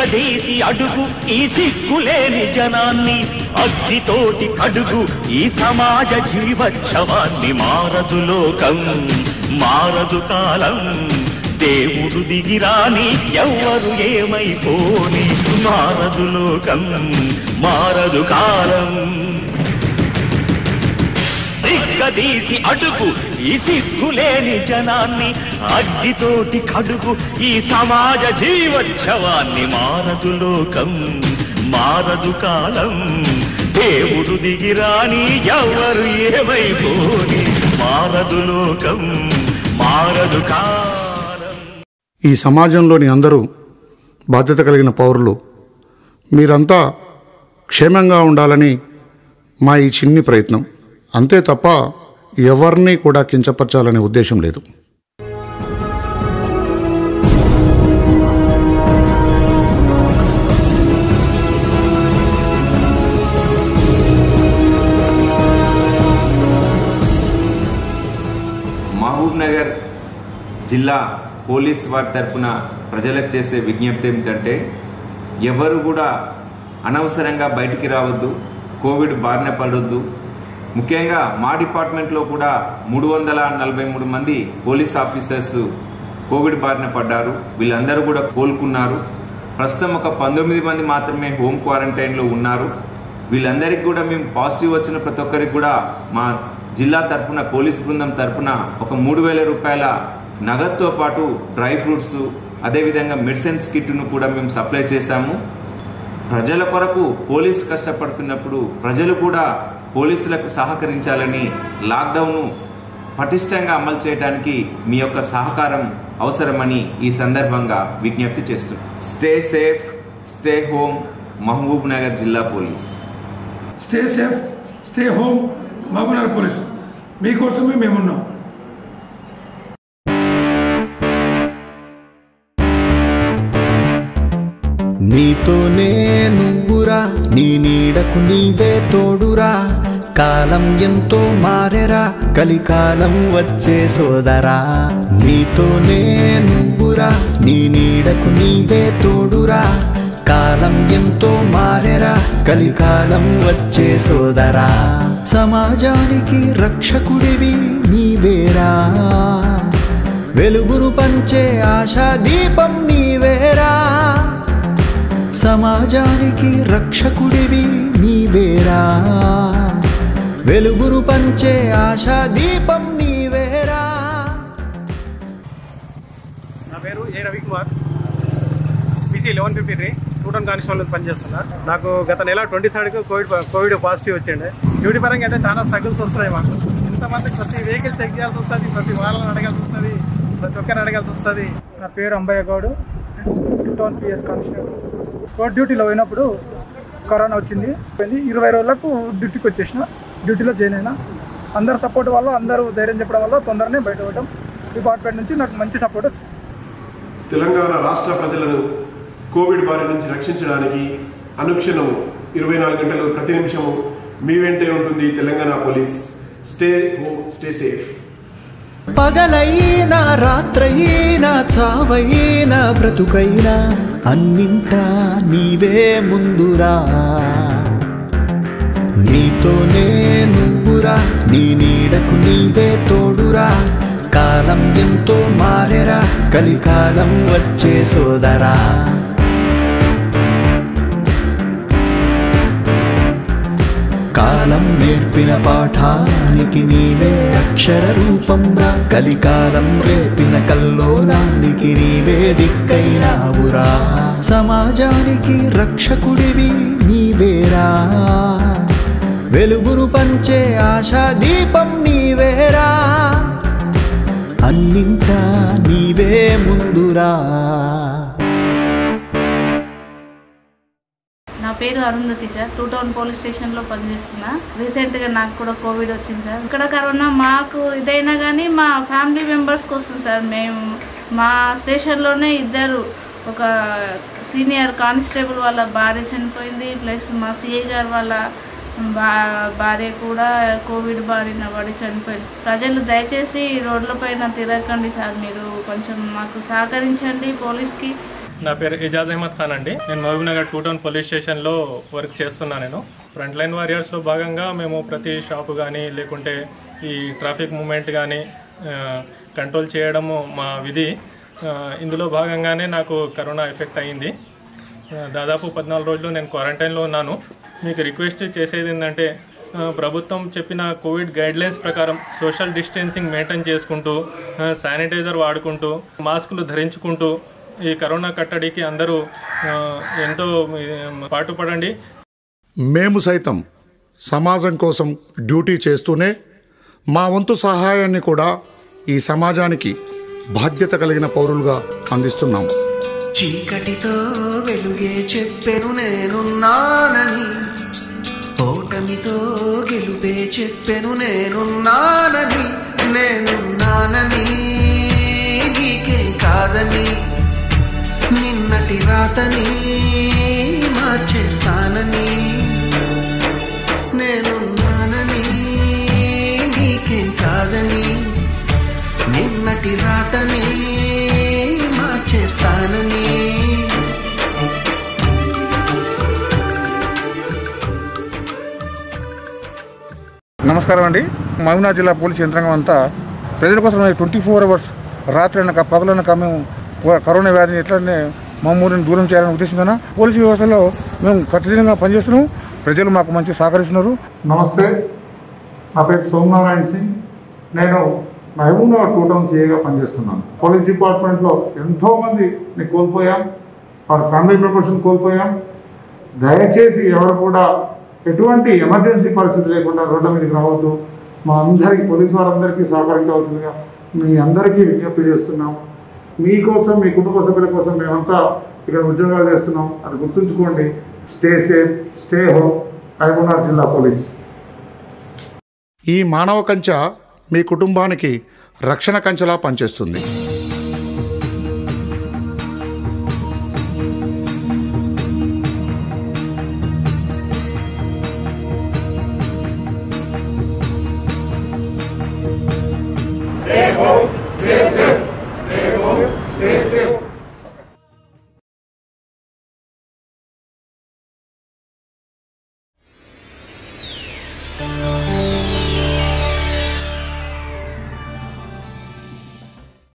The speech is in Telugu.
నిగ్గదీసి అడుగు ఈ సిగ్గులేని జనాన్ని అగ్నితోటి కడుగు ఈ సమాజ జీవోత్సవాన్ని మారదు లోకం మారదు కాలం దేవుడు దిగిరాని ఎవ్వరు ఏమైపోని మారదు లోకం మారదు కాలం దిగ్గదీసి అడుగు ఈ సిగ్గులేని జనాన్ని అగ్గితోటి కడుగు ఈ సమాజ జీవోత్సవాన్ని మారదు లోకం మారదు కాలం దేవుడు దిగిరాని ఎవరు ఏమైపోని మారదు లోకం మారదు కాలం ఈ సమాజంలోని అందరూ బాధ్యత కలిగిన పౌరులు మీరంతా క్షేమంగా ఉండాలని మా ఈ చిన్ని ప్రయత్నం అంతే తప్ప ఎవరిని కూడా కించపరచాలనే ఉద్దేశం లేదు మహబూబ్ నగర్ జిల్లా పోలీస్ వారి తరపున ప్రజలకు చేసే విజ్ఞప్తి ఏమిటంటే ఎవరు కూడా అనవసరంగా బయటికి రావద్దు కోవిడ్ బారిన పడొద్దు ముఖ్యంగా మా డిపార్ట్మెంట్లో కూడా మూడు వందల నలభై మూడు మంది పోలీస్ ఆఫీసర్స్ కోవిడ్ బారిన పడ్డారు వీళ్ళందరూ కూడా కోలుకున్నారు ప్రస్తుతం ఒక పంతొమ్మిది మంది మాత్రమే హోమ్ క్వారంటైన్లో ఉన్నారు వీళ్ళందరికీ కూడా మేము పాజిటివ్ వచ్చిన ప్రతి ఒక్కరికి కూడా మా జిల్లా తరపున పోలీస్ బృందం తరపున ఒక మూడు వేల రూపాయల నగదుతో పాటు డ్రై ఫ్రూట్స్ అదేవిధంగా మెడిసిన్స్ కిట్ను కూడా మేము సప్లై చేశాము ప్రజల కొరకు పోలీస్ కష్టపడుతున్నప్పుడు ప్రజలు కూడా పోలీసులకు సహకరించాలని లాక్డౌన్ను పటిష్టంగా అమలు చేయడానికి మీ యొక్క సహకారం అవసరమని ఈ సందర్భంగా విజ్ఞప్తి చేస్తున్నాం stay safe stay home Mahabub Nagar జిల్లా police stay safe stay home Mahabubnagar police మీకోసమే మేమున్నాం నీతోనే నువ్వురా నీ నీడకు నీవే తోడురా కాలం ఎంతో మారెరా కలికాలం వచ్చే సోదరా నీతోనే నువ్వురా నీ నీడకు నీవే తోడురా కాలం ఎంతో మారెరా కలికాలం వచ్చే సోదరా సమాజానికి రక్షకుడివి నీవేరా వెలుగును పంచే ఆశా దీపం నీవేరా సమాజానికి రక్షకుడివి నీవేరా వెలుగును పంచే ఆశా దీపం నీవేరా నా పేరు A Ravikumar BC eleven fifty three two town constable పనిచేస్తున్నా నాకు గత నెల ట్వంటీ థర్డ్కి కోవిడ్ కోవిడ్ పాజిటివ్ వచ్చిండే డ్యూటీ పరంగా అయితే చాలా స్ట్రగుల్స్ వస్తున్నాయి మాకు ఇంతమంది ప్రతి వెహికల్ చెక్ చేయాల్సి వస్తుంది ప్రతి వాళ్ళని అడగాల్సి వస్తుంది ప్రతి ఒక్కరిని అడగాల్సి వస్తుంది నా పేరు Ambayya Goud town PS constable court డ్యూటీలో పోయినప్పుడు కరోనా వచ్చింది పోయింది. ఇరవై రోజులకు డ్యూటీకి వచ్చేసిన డ్యూటీలో జాయిన్ అయినా అందరు సపోర్ట్ వల్ల అందరూ ధైర్యం చెప్పడం వల్ల తొందరనే బయట పడటం డిపార్ట్మెంట్ నుంచి నాకు మంచి సపోర్ట్ వచ్చింది తెలంగాణ రాష్ట్ర ప్రజలను కోవిడ్ బారి నుంచి రక్షించడానికి అనుక్షణం ఇరవై నాలుగు గంటలు ప్రతి నిమిషము మీ వెంటే ఉంటుంది Telangana police stay home stay safe పగలైనా రాత్రైనా చావైనా బ్రతుకైనా అన్నింటా నీవే ముందురా నీతోనే నువ్వురా నీ నీడకు నీవే తోడురా కాలం ఎంతో మారెరా కలికాలం వచ్చే సోదరా కాలం నేర్పిన పాఠానికి నీవే అక్షర రూపంరా కలికాలం రేపిన కల్లోలానికి నీవే దిక్కైనావురా సమాజానికి రక్షకుడివి నీవేరా వెలుగును పంచే ఆశా దీపం నీవేరా అన్నింటా నీవే ముందురా నా పేరు Arundhati sir two town police స్టేషన్లో పనిచేస్తున్నా రీసెంట్గా నాకు కూడా కోవిడ్ వచ్చింది సార్ ఇక్కడ కరోనా మాకు ఇదైనా కానీ మా ఫ్యామిలీ మెంబర్స్కి వస్తుంది సార్ మేము మా స్టేషన్లోనే ఇద్దరు ఒక సీనియర్ కానిస్టేబుల్ వాళ్ళ భార్య చనిపోయింది ప్లస్ మా సిఐ గారు వాళ్ళ బా భార్య కూడా కోవిడ్ బారిన పడి చనిపోయింది ప్రజలు దయచేసి రోడ్ల పైన తిరగకండి సార్ మీరు కొంచెం మాకు సహకరించండి పోలీస్కి నా పేరు ఇజాజ్ అహ్మద్ ఖాన్ అండి నేను Mahabub Nagar two town police స్టేషన్లో వర్క్ చేస్తున్నాను నేను ఫ్రంట్ లైన్ వారియర్స్లో భాగంగా మేము ప్రతి షాపు కానీ లేకుంటే ఈ ట్రాఫిక్ మూమెంట్ కానీ కంట్రోల్ చేయడము మా విధి ఆ, ఇందులో భాగంగానే నాకు కరోనా ఎఫెక్ట్ అయింది ఆ, దాదాపు పద్నాలుగు రోజులు నేను క్వారంటైన్లో ఉన్నాను మీకు రిక్వెస్ట్ చేసేది ఏంటంటే ఆ, ప్రభుత్వం చెప్పిన కోవిడ్ గైడ్లైన్స్ ప్రకారం సోషల్ డిస్టెన్సింగ్ మెయింటైన్ చేసుకుంటూ ఆ, శానిటైజర్ వాడుకుంటూ మాస్కులు ధరించుకుంటూ ఈ కరోనా కట్టడికి అందరూ ఆ, ఎంతో ఆ, పాటుపడండి మేము సైతం సమాజం కోసం డ్యూటీ చేస్తూనే మా వంతు సహాయాన్ని కూడా ఈ సమాజానికి బాధ్యత కలిగిన పౌరులుగా అందిస్తున్నాం చీకటితో వెలుగే చెప్పెను నేనున్నానని ఓటమితో గెలుపే చెప్పెను నేనున్నానని నేనున్నానని నీకేం కాదని నిన్నటి రాతని మార్చేస్తానని నేనున్నానని నీకేం కాదని నిన్నటి రాతని మార్చేస్తానని నమస్కారం అండి మహబూబ్నగర్ జిల్లా పోలీస్ యంత్రాంగం అంతా ప్రజల కోసం ట్వంటీ ఫోర్ అవర్స్ రాత్రి అనక పగలనక మేము కో- కరోనా వ్యాధిని ఎట్లనే మమ్మూరిని దూరం చేయాలనే ఉద్దేశంతో పోలీసు వ్యవస్థలో మేము కఠినంగా పనిచేస్తున్నాం ప్రజలు మాకు మంచి సహకరిస్తున్నారు నమస్తే నా పేరు సోమనారాయణ సింగ్ నేను మహబూబ్నగర్ టూ టౌన్ సీఏగా పనిచేస్తున్నాను పోలీస్ డిపార్ట్మెంట్లో ఎంతోమందిని కోల్పోయాం వారి ఫ్యామిలీ మెంబర్స్ని కోల్పోయాం దయచేసి ఎవరు కూడా ఎటువంటి ఎమర్జెన్సీ పరిస్థితి లేకుండా రోడ్ల మీదకి రావద్దు మా అందరికీ పోలీసు వారందరికీ సహకరించవలసిందిగా మీ అందరికీ విజ్ఞప్తి చేస్తున్నాం మీకోసం మీ కుటుంబ సభ్యుల కోసం మేమంతా ఇక్కడ ఉద్యోగాలు చేస్తున్నాం అది గుర్తుంచుకోండి stay safe stay home Mahabubnagar జిల్లా పోలీస్ ఈ మానవ కంచె మీ కుటుంబానికి రక్షణ కంచెలా పనిచేస్తుంది Stay home, stay safe.